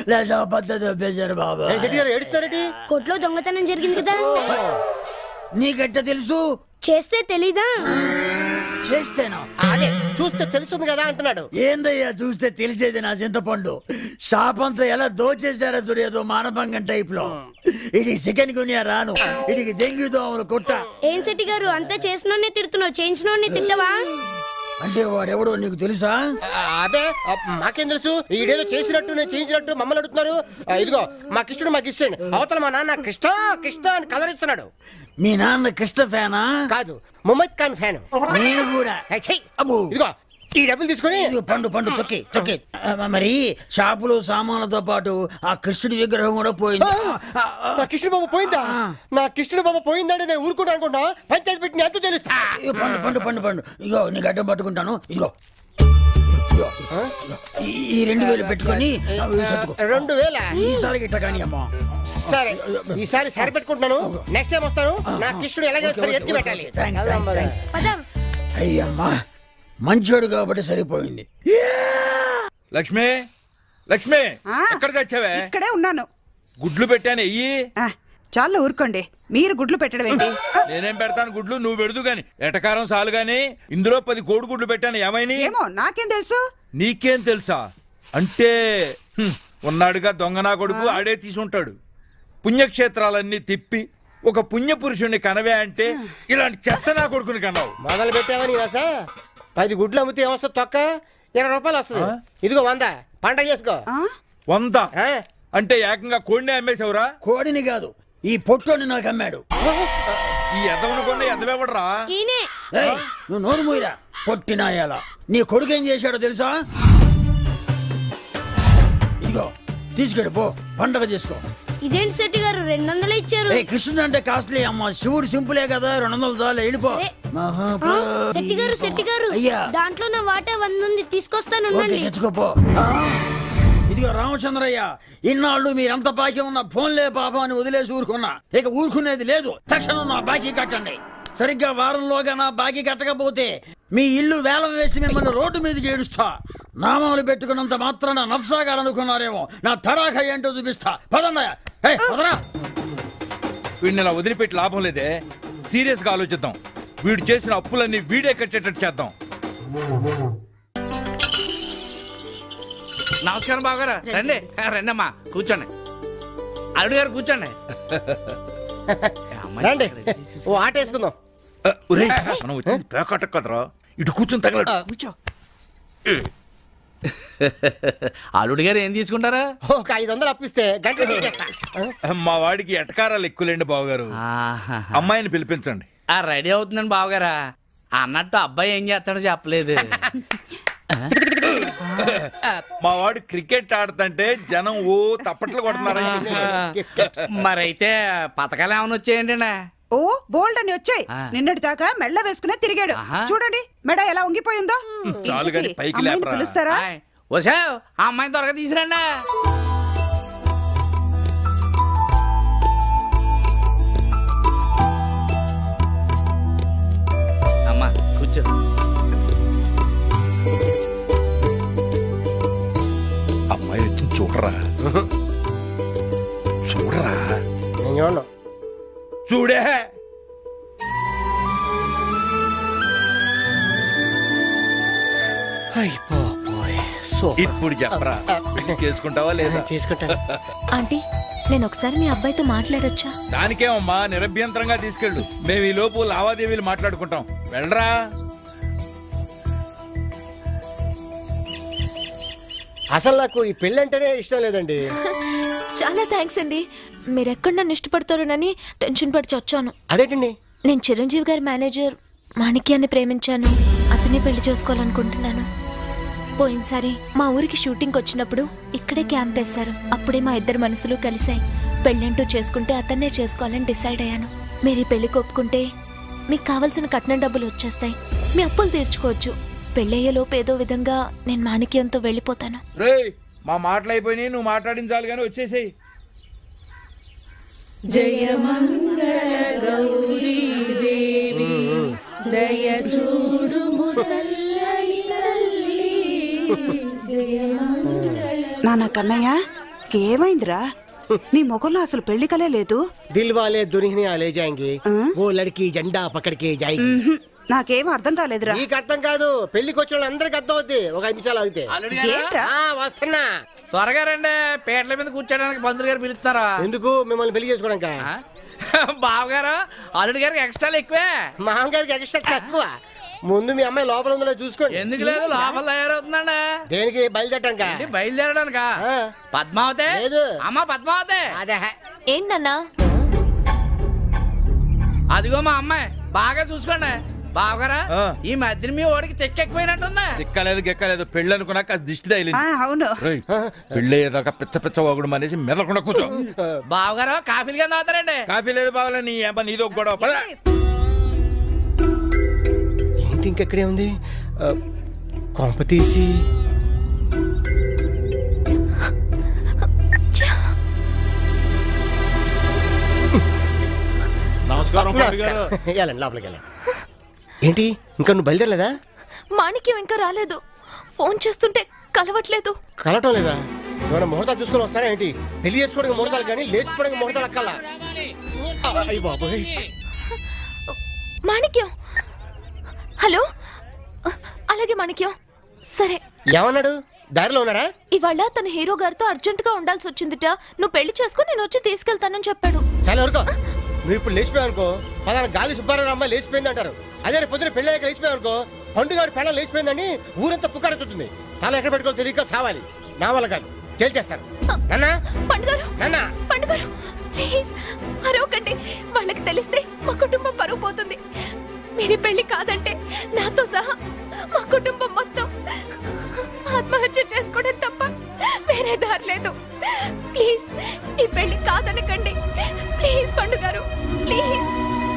లేదా పద్ధతి ఒప్పేశారు బాబు ఏ శెట్టి గారు ఏడుస్తారేటి కొట్లో దొంగతనం జరిగింది కదా నీకెట్ట తెలుసు చేస్తే తెలీదా చేస్తేనా అదే చూస్తే తెలుస్తుంది కదా అంటున్నాడు ఏందయ్యా చూస్తే తెలిసేది నా చింతపండు షాప్ అంతా ఎలా దోచేశారో చూడేదో మానభంగం టైప్ లో ఇది చికెన్ గునియా రాను ఇది దెంగి దోమలు కుట్ట ఏం శెట్టి గారు అంతా చేసినోడ్నే తిడుతున్నావు చేయించినోడ్ని తిట్టవా అంటే వాడెవడో నీకు తెలుసా ఆ, అబే ఆ, మాకేం తెలుసు ఈడేదో చేసినట్టు నేను చేయించినట్టు మమ్మల్ని అడుగుతున్నారు ఆ, ఇదిగో మా కిష్టుడు మాకు ఇచ్చేయండి అవతల మా నాన్న కృష్ణ కృష్ణ అని కలర్ ఇస్తున్నాడు మీ నాన్న కృష్ణ ఫ్యానా కాదు ముమ్మద్ ఖాన్ ఫ్యాన్ నేను కూడా అబ్బో. ఇదిగో ఈ డబ్బులు తీసుకొని ఇదిగో పండు పండు తొక్కి తొక్కి ఆ, మరి షాపులో సామాన్లతో పాటు ఆ కృష్ణుడి విగ్రహం కూడా పోయింది ఆ, ఆ, నా కిష్టుడు బాబు పోయిందా ఆ. నా కిష్టుడు బాబు పోయిందంటే నేను ఊరుకుంటా అనుకుంటా పంచాయతీ పెట్టి ఎంతో తెలుస్తా ఇదిగో పండు పండు పండు పండు ఇగో నీకు అడ్డం పట్టుకుంటాను ఇదిగో ఇదిగో. ఈ- ఈ రెండు వేలు పెట్టుకొని ఆ, సర్దుకో. రెండు వేల ఈసారి గిట్ట కానీ అమ్మా సరే ఈసారి సరి పెట్టుకుంటున్నాను నెక్స్ట్ టైం వస్తాను నా కిష్టుడు ఎలాగైనా సరే ఎత్తి పెట్టాలి థ్యాంక్స్ థ్యాంక్స్ థ్యాంక్స్ పద అయ్యమ్మా మంచోడు కాబట్టి సరిపోయింది లక్ష్మి లక్ష్మి ఆ? ఎక్కడ చచ్చావే ఇక్కడే ఉన్నాను గుడ్లు పెట్టాను ఎయ్యి ఆ, చాలు ఊరుకోండి మీరు గుడ్లు పెట్టడం ఏంటి ఆ, నేనేం పెడతాను గుడ్లు నువ్వు పెడదు గాని ఎటకారం చాలు గాని ఇందులో పది కోడి గుడ్లు పెట్టాను ఏమైనా ఏమో నాకేం తెలుసు నీకేం తెలుసా అంటే హ్మ్, ఉన్నాడుగా దొంగ నా కొడుకు ఆడే తీసుంటాడు పుణ్యక్షేత్రాలన్నీ తిప్పి ఒక పుణ్య పురుషుణ్ణి కనవే అంటే ఇలాంటి చెత్త నా కొడుకుని కన్నావు మొదలు పెట్టావని రసా పది గుడ్లు అమ్మితే ఏమొస్తుంది తొక్క ఇరవై రూపాయలు వస్తుంది ఇదిగో వంద పంట చేసుకో ఆ? వంద ఆ? అంటే ఏకంగా కోడిని అమ్మేశావురా కోడిని కాదు ఈ పొట్టోని నాకు అమ్మాడు ఈ ఎదవను కొన్న ఎదవెవడరా ఈయనే ఏయ్, నువ్వు నోరు మూయరా పొట్టినాయాల నీ కొడుకు ఏం చేశాడో తెలుసా ఇదిగో తీసుకెడు పో పండగ చేసుకో ఇదేంటి శెట్టి గారు రెండు వందలు ఇచ్చారు ఏ కృష్ణుడు అంటే కాస్ట్లీ అమ్మ శివుడు సింపులే కదా రెండు వందలు చాలు వెళ్ళిపో సరే. ఆ, మహాప్రదీపం. శెట్టి గారు శెట్టి గారు అయ్యా దాంట్లో నా వాటా వంద ఉంది తీసుకొస్తాను ఓకే ఉండండి తెచ్చుకోపో ఆ, ఇదిగో రామచంద్రయ్య ఇన్నాళ్ళు మీరంత బాకీ ఉన్న ఫోన్లే పాపం అని వదిలేసి ఊరుకున్నా ఇక ఊరుకునేది లేదు తక్షణం నా బాకీ కట్టండి సరిగ్గా వారంలోగా నా బాకీ కట్టకపోతే మీ ఇల్లు వేలం వేసి మిమ్మల్ని రోడ్డు మీదకి ఏడుస్తా నామాలు పెట్టుకున్నంత మాత్రాన నఫ్సాగాడనుకున్నారేమో నా తడాఖ ఏంటో చూపిస్తా పదండయ్య ఏయ్, పదరా వీడిని ఇలా వదిలిపెట్టి లాభం లేదే సీరియస్ గా ఆలోచిద్దాం వీడు చేసిన అప్పులన్నీ వీడే కట్టేటట్టు చేద్దాం నమస్కారం బావగారు రండి ఆ, రండి అమ్మా కూర్చోండి అల్లుడు గారు కూర్చోండి అమ్మాయి రండి ఇక్కడ చేసేసి- ఓ ఆట వేసుకుందాం ఆ, ఒరేయ్, మనం వచ్చింది పేకాట కదరా ఇటు కూర్చొని తగలడు కూర్చో అల్లుడు గారు ఏం తీసుకుంటారా ఒక ఐదు వందలు అప్పిస్తే గంట తీసేస్తా. మా వాడికి ఎటకారాలు ఎక్కువలేండి బావగారు ఆహా. అమ్మాయిని పిలిపించండి ఆ రెడీ అవుతుందండి బావగారా అన్నట్టు అబ్బాయి ఏం చేస్తాడో చెప్పలేదు మా వాడు క్రికెట్ ఆడుతుంటే జనం ఓ తప్పట్లు కొడుతున్నారని చెప్పారు. మరైతే పథకాలు ఏమైనా వచ్చాయండి ఓ బోల్డ్ అని వచ్చాయి ఆ. నిన్నటి దాకా మెళ్ళ వేసుకునే తిరిగాడు ఆహా. చూడండి మెడ ఎలా ఉంగిపోయిందో చాలు గాని ఇంతకీ పైకి అమ్మాయిని లేపరా. పిలుస్తారా వసా ఆ అమ్మాయిని త్వరగా తీసుకురండి అమ్మా కూర్చో అమ్మాయి వచ్చింది చూడరా చూడరా నేను చూడను చూడే అయిపోయి సో ఇప్పుడు చెప్పరా పెళ్లి చేసుకుంటావా లేదా చేసుకుంటాను ఆంటీ నేను ఒకసారి మీ అబ్బాయితో మాట్లాడొచ్చా దానికేమమ్మా నిరభ్యంతరంగా తీసుకెళ్ళు మేము ఈ లోపు లావాదేవీలు మాట్లాడుకుంటాం వెళ్ళరా అసలు నాకు ఈ పెళ్ళి అంటేనే ఇష్టం లేదండి చాలా థ్యాంక్స్ అండి మీరెక్కడ నన్ను ఇష్టపడతారోనని టెన్షన్ పడి చచ్చాను అదేంటండి నేను చిరంజీవి గారి మేనేజర్ మాణిక్యాన్ని ప్రేమించాను అతనే పెళ్లి చేసుకోవాలనుకుంటున్నాను పోయినసారి మా ఊరికి షూటింగ్ వచ్చినప్పుడు ఇక్కడే క్యాంప్ వేశారు అప్పుడే మా ఇద్దరు మనసులు కలిశాయి పెళ్ళంటూ చేసుకుంటే అతన్నే చేసుకోవాలని డిసైడ్ అయ్యాను మీరు ఈ పెళ్లికి ఒప్పుకుంటే మీకు కావలసిన కట్నం డబ్బులు వచ్చేస్తాయి మీ అప్పులు తీర్చుకోవచ్చు పెళ్ళయ్యేలోపు ఏదో విధంగా నేను మాణిక్యంతో వెళ్ళిపోతాను రేయ్ మా మాటలు అయిపోయినాయి నువ్వు మాట్లాడించాలి కానీ వచ్చేసేయి నాన్న కన్నయ్య ఏమైందిరా నీ ముఖంలో అసలు పెళ్లి కలే లేదు దిల్ వాలే దునియా లే జాయింగి ఓ లడికి జెండా పక్కడికి జాయింగి ఉహుం, నాకేం అర్థం కాలేదురా నీకు అర్థం కాదు పెళ్లికి వచ్చిన వాళ్ళందరికీ అర్థం అవుద్ది ఒక ఐదు నిమిషాలు ఆగితే అల్లుడు గారు ఏంట్రా ఆ, వస్తున్నా త్వరగా రండి పేటల మీద కూర్చోడానికి పంతులు గారు పిలుస్తారా ఎందుకు మిమ్మల్ని పెళ్లి చేసుకోవడానికి ఆ? బావగారు అల్లుడు గారికి ఎక్స్ట్రాలు ఎక్కువే మామగారికి ఎక్స్ట్రా తక్కువ ముందు మీ అమ్మాయి లోపల ఉందో లేదో చూసుకోండి ఎందుకు లేదు లోపల తయారవుతుందండి దేనికి బయలుదేరటానికా ఏంటి బయలుదేరడానికా ఆ. పద్మావతి లేదు. అమ్మా పద్మావతి అదే ఏంటన్నా అదిగో మా అమ్మాయి బాగా చూసుకోండి బావగారా ఆ. ఈ మధ్యన మీ ఓడికి తెక్కెక్కిపోయినట్టుంది ఎక్కలేదు గెక్కలేదు పెళ్ళి అనుకున్నా కాస్త దిష్టి తగిలింది ఆ, అవును రేయ్, పెళ్ళయ్యేదాకా పిచ్చ పిచ్చ వాగుడు అనేసి మెదలకుండా కూర్చో బావగారు కాఫీలు కింద తాగుతారండి కాఫీ లేదు బావాల నీ అబ్బా నీదో ఒక గొడవ పద ఏంటి ఇంకెక్కడే ఉంది ఆ, కొంప తీసి నమస్కారం నమస్కారం. వెళ్ళండి లోపలికి వెళ్ళండి ఏంటి ఇంకా నువ్వు బయలుదేరలేదా మాణిక్యం ఇంకా రాలేదు ఫోన్ చేస్తుంటే కలవట్లేదు కలవటం లేదా ఏమైనా ముహూర్తాలు చూసుకొని వస్తారా ఏంటి పెళ్లి చేసుకోవడానికి ముహూర్తాలు కానీ లేచిపోవడానికి ముహూర్తాలు అక్కల అయ్యి బాబోయ్ మాణిక్యం హలో అలాగే మాణిక్యం సరే ఏమన్నాడు దారిలో ఉన్నాడా ఇవాళ తన హీరో గారితో అర్జెంటుగా ఉండాల్సి వచ్చిందిట నువ్వు పెళ్లి చేసుకుని నేను వచ్చి తీసుకెళ్తానని చెప్పాడు చాలా వరకు నువ్వు ఇప్పుడు లేచిపోయావు అనుకో పలానా గాలి సుబ్బారావు అమ్మాయి లేచిపోయింది అంటారు అదే రేపు పొద్దున పెళ్ళి అయ్యాక లేచిపోయావు అనుకో పండుగాడు పెళ్ళ లేచిపోయిందని ఊరంతా పుకారెత్తుతుంది తల ఎక్కడ పెట్టుకోవాలి తెలియక సావాలి నా వల్ల కాదు తేల్చేస్తాను నాన్నా పండుగారు నాన్నా పండుగారు ప్లీజ్ అరవకండి వాళ్ళకి తెలిస్తే మా కుటుంబం పరువు పోతుంది మీరు ఈ పెళ్లి కాదంటే నాతో సహా మా కుటుంబం మొత్తం ఆత్మహత్య చేసుకోవడం తప్ప వేరే దారి లేదు ప్లీజ్ ఈ పెళ్లి కాదనకండి ప్లీజ్ పండుగారు ప్లీజ్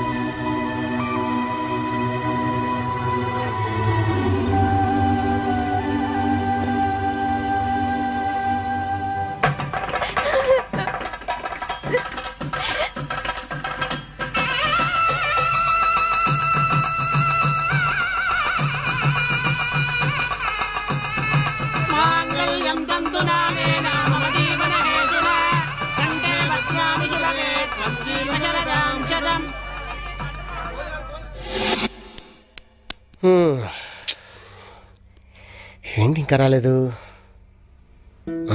మాంగళ్యం తంతునానేన మమ జీవన హేతునా కంఠే భద్రామి శుభగే త్వం జీవజరదాం శతం హ్మ్. ఏంటి ఇంకా రాలేదు ఆ?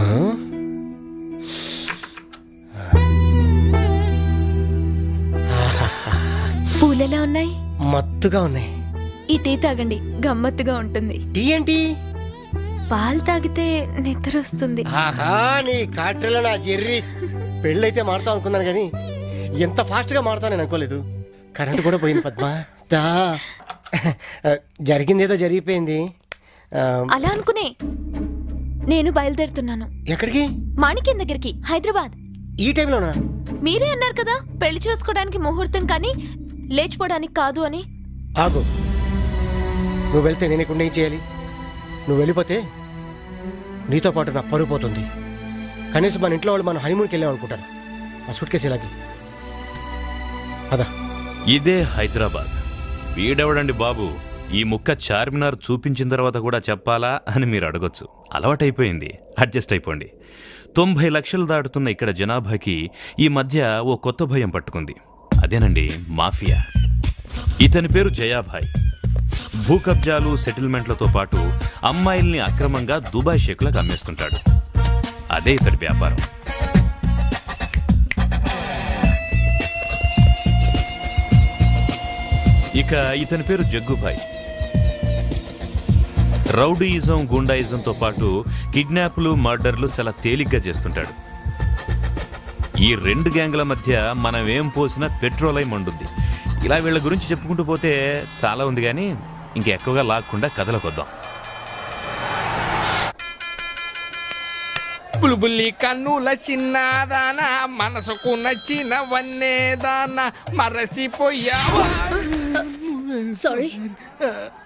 పూలెలా ఉన్నాయి మత్తుగా ఉన్నాయి ఈ టీ తాగండి గమ్మత్తుగా ఉంటుంది టీ ఏంటి పాలు తాగితే నిద్ర వస్తుంది ఆహా నీ కాట్రలో నా జెర్రీ పెళ్ళైతే మారుతాం అనుకున్నాను కానీ ఎంత ఫాస్ట్గా మారుతావు నేను అనుకోలేదు కరెంట్ కూడా పోయింది పద్మ దా జరిగిందేదో జరిగిపోయింది ఆ, అలా అనుకునే నేను బయలుదేరుతున్నాను ఎక్కడికి మాణిక్యం దగ్గరికి హైదరాబాద్ ఈ టైంలోనా మీరే అన్నారు కదా పెళ్లి చేసుకోవడానికి ముహూర్తం కానీ లేచిపోవడానికి కాదు అని ఆగు నువ్వు వెళ్తే నేను ఇక్కడ ఏం చేయాలి నువ్వు వెళ్ళిపోతే నీతో పాటు నా పరుగు పోతుంది కనీసం మన ఇంట్లో వాళ్ళు మన హనీమూన్కి వెళ్ళాం అనుకుంటారు ఆ సూట్ కేసు ఇలాగే అదా ఇదే హైదరాబాద్ వీడెవడండి బాబు ఈ ముక్క చార్మినార్ చూపించిన తర్వాత కూడా చెప్పాలా అని మీరు అడగొచ్చు అలవాటైపోయింది అడ్జస్ట్ అయిపోండి తొంభై లక్షలు దాటుతున్న ఇక్కడ జనాభాకి ఈ మధ్య ఓ కొత్త భయం పట్టుకుంది అదేనండి మాఫియా ఇతని పేరు జయాభాయ్ భూ కబ్జాలు సెటిల్మెంట్లతో పాటు అమ్మాయిల్ని అక్రమంగా దుబాయ్ షేకులకు అమ్మేస్తుంటాడు అదే ఇతడి వ్యాపారం ఇక ఇతని పేరు జగ్గుభాయ్ రౌడీయిజం గుండాయిజంతో పాటు కిడ్నాప్లు మర్డర్లు చాలా తేలిగ్గా చేస్తుంటాడు ఈ రెండు గ్యాంగ్ల మధ్య మనం ఏం పోసినా పెట్రోల్ అయి మండుద్ది ఇలా వీళ్ళ గురించి చెప్పుకుంటూ పోతే చాలా ఉంది కానీ ఇంకెక్కువగా లాక్కుండా కథలకొద్దాం బుల్బుల్లి కన్నుల చిన్నదాన మనసుకు నచ్చిన వన్నేదాన మరసిపోయావా సారీ